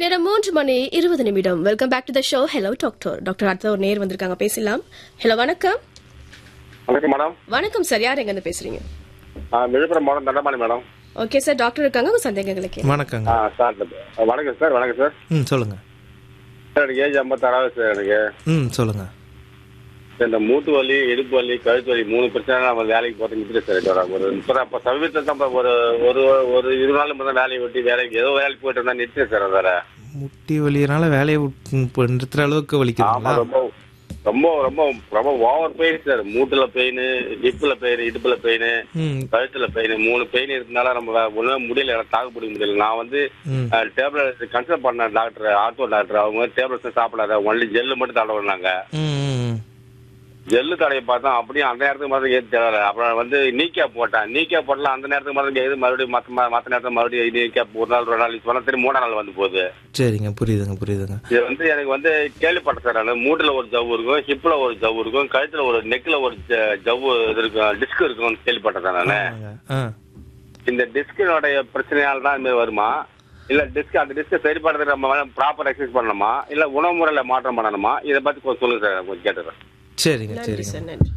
நேரம் மூன்று மணி இருபது நிமிடம் welcome back to the show hello doctor doctor அடுத்த ஒரு நேர் வந்திருக்காங்க பேசலாம் ஹலோ வணக்கம் வணக்கம் மேடம் வணக்கம் சார் யார் எங்க இருந்து பேசுறீங்க ஆ, விழுப்புரம் மாவட்டம் Dhandapani madam okay sir doctor இருக்காங்க உங்க சந்தேகங்களுக்கு வணக்கங்க ஆ சார் வணக்கம் சார் வணக்கம் சார் ம் சொல்லுங்க சார் எனக்கு ஏஜ் ஐம்பத்தாறாவது சார் எனக்கு ம் சொல்லுங்க இந்த மூட்டு வலி இடுப்பு வலி கழுத்து வலி மூணு பிரச்சனை நம்ம வேலைக்கு போகிறது நிற்கிறேன் சார் இப்போ ஒரு இப்போ அப்போ சமீபத்தில் தான் இப்ப ஒரு ஒரு ஒரு இருபது நாள் மட்டும் வேலையை விட்டு வேலைக்கு ஏதோ வேலைக்கு போயிட்டு இருந்தா நிறுத்தேன் சார் அதில் முட்டி வலியனால வேலையை விட்டு இப்போ நிறுத்துற அளவுக்கு ஆமா வலிக்குதுங்களா ரொம்ப ரொம்ப ரொம்ப ரொம்ப ஓவர் பெயின் சார் மூட்டுல பெயின் ஹிப்புல பெயின் இடுப்புல பெயின் ம் கழுத்துல பெயின் மூணு பெயின் இருக்கனால நம்ம வே- ஒண்ணுமே முடியல எனக்கு தாக்கு பிடிக்க முடியல நான் வந்து ம் டேப்லெட் கன்சல்ட் பண்ண டாக்டர் ஆர்த்தோ டாக்டர் அவங்க டேப்லெட்ஸ் சாப்பிடாத ஒன்லி ஜெல்லு மட்டும் தடவினாங்க ம் ம் ஜெல்லு தடையை பார்த்தா அப்படியே அந்த நேரத்துக்கு மட்டும் ஏது தெரியல அப்புறம் வந்து நீக்கா போட்டேன் நீக்கா போட்டலாம் அந்த நேரத்துக்கு மட்டும் எது மறுபடியும் மற்ற மற்ற நேரத்துக்கு மறுபடியும் நீக்கா ஒரு நாள் ரெண்டு நாள் சொன்னா திரும்பி மூணாம் நாள் வந்து போகுது சரிங்க புரியுதுங்க புரியுதுங்க இது வந்து எனக்கு வந்து கேள்விப்பட்டேன் சார் நான் மூட்டுல ஒரு ஜவ்வு இருக்கும் ஹிப்ல ஒரு ஜவ்வு இருக்கும் கழுத்துல ஒரு நெக்ல ஒரு ஜ- ஜவ்வு இது இருக்கும் டிஸ்க் இருக்கும்னு கேள்விப்பட்டேன் சார் நான் ஆமாங்க. ஆ இந்த டிஸ்கினுடைய பிரச்சனையால தான் இந்த மாதிரி வருமா இல்ல டிஸ்க் அந்த டிஸ்கை சரி பண்றதுக்கு நம்ம ப்ராப்பர் எக்ஸசைஸ் பண்ணணுமா இல்ல உணவு முறையில மாற்றம் பண்ணணுமா இதை பத்தி கொஞ்சம் சொல்லுங்க சார் கொஞ்சம் கேட்டுறேன் சரிங்க நன்றி சரிங்க சார் நன்றி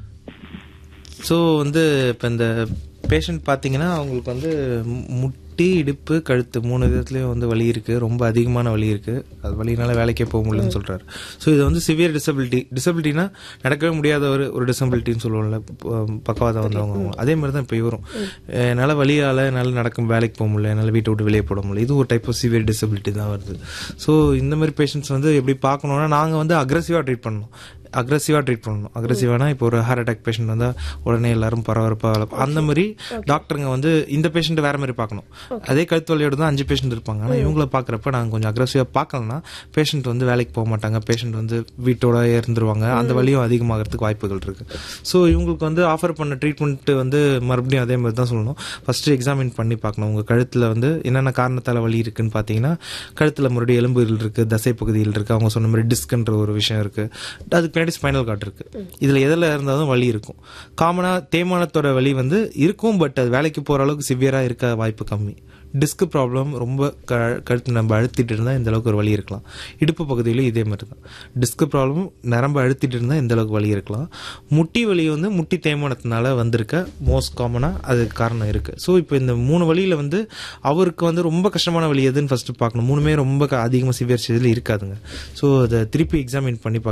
ஸோ வந்து இப்போ இந்த பேஷண்ட் பார்த்தீங்கன்னா அவங்களுக்கு வந்து மு- முட்டி இடுப்பு கழுத்து மூணு விதத்துலேயும் வந்து வலி இருக்குது ரொம்ப அதிகமான வலி இருக்குது அது வலினால வேலைக்கே போக முடியலன்னு சொல்கிறாரு ஸோ இது வந்து சிவியர் டிசபிலிட்டி டிசபிலிட்டினா நடக்கவே முடியாத ஒரு ஒரு டிசபிலிட்டின்னு சொல்லுவோம்ல ப- பக்கவாதம் வந்தவங்க அவங்க. அதே மாதிரி தான் இப்போ இவரும் என்னால் வலியால் என்னால் நடக்க வேலைக்கு போக முடியல என்னால் வீட்டை விட்டு வெளியே போட முடியல இது ஒரு டைப் ஆஃப் சிவியர் டிசபிலிட்டி தான் வருது ஸோ இந்த மாதிரி பேஷண்ட்ஸ் வந்து எப்படி பார்க்கணுன்னா நாங்கள் வந்து அக்ரெசிவாக ட்ரீட் பண்ணணும் அக்ரெசிவாக ட்ரீட் பண்ணணும் அக்ரெசிவானா இப்போ ஒரு ஹார்ட் அட்டாக் பேஷண்ட் வந்தால் உடனே எல்லாரும் பரபரப்பாக அந்த மாதிரி டாக்டருங்க வந்து இந்த பேஷண்ட்டை வேற மாதிரி பார்க்கணும் அதே கழுத்து வலியோட தான் அஞ்சு பேஷண்ட் இருப்பாங்க ஆனால் இவங்கள பார்க்குறப்ப நாங்கள் கொஞ்சம் அக்ரெசிவாக பார்க்கலன்னா பேஷண்ட் வந்து வேலைக்கு போக மாட்டாங்க பேஷண்ட் வந்து வீட்டோட இருந்துருவாங்க அந்த வலியும் அதிகமாகிறதுக்கு வாய்ப்புகள் இருக்கு ஸோ இவங்களுக்கு வந்து ஆஃபர் பண்ண ட்ரீட்மெண்ட் வந்து மறுபடியும் அதே மாதிரி தான் சொல்லணும் ஃபர்ஸ்ட் எக்ஸாமின் பண்ணி பார்க்கணும் உங்கள் கழுத்தில் வந்து என்னென்ன காரணத்தால் வலி இருக்குன்னு பார்த்தீங்கன்னா கழுத்தில் மறுபடியும் எலும்புகள் இருக்கு தசை பகுதியில் இருக்கு அவங்க சொன்ன மாதிரி டிஸ்க்ன்ற ஒரு விஷயம் இருக்கு அதுக்கு பின்னாடி ஸ்பைனல் கார்டு இருக்கு இதில் எதில் இருந்தாலும் வலி இருக்கும் காமனாக தேய்மானத்தோட வலி வந்து இருக்கும் பட் அது வேலைக்கு போகிற அளவுக்கு சிவியராக இருக்க வாய்ப்பு கம்மி டிஸ்க் ப்ராப்ளம் ரொம்ப க கழுத்து நம்ம அழுத்திட்டு இருந்தால் இந்த அளவுக்கு ஒரு வலி இருக்கலாம் இடுப்பு பகுதியிலும் இதே மாதிரி தான் டிஸ்க் ப்ராப்ளம் நரம்பு அழுத்திட்டு இருந்தால் இந்த அளவுக்கு வலி இருக்கலாம் முட்டி வலி வந்து முட்டி தேய்மானத்தினால வந்திருக்க மோஸ்ட் காமனாக அதுக்கு காரணம் இருக்குது ஸோ இப்போ இந்த மூணு வழியில் வந்து அவருக்கு வந்து ரொம்ப கஷ்டமான வழி எதுன்னு ஃபஸ்ட்டு பார்க்கணும் மூணுமே ரொம்ப அதிகமாக சிவியர் ஸ்டேஜில் இருக்காதுங்க ஸோ அதை திருப்பி எக்ஸாமின் பண்ணி பார்க்கணும்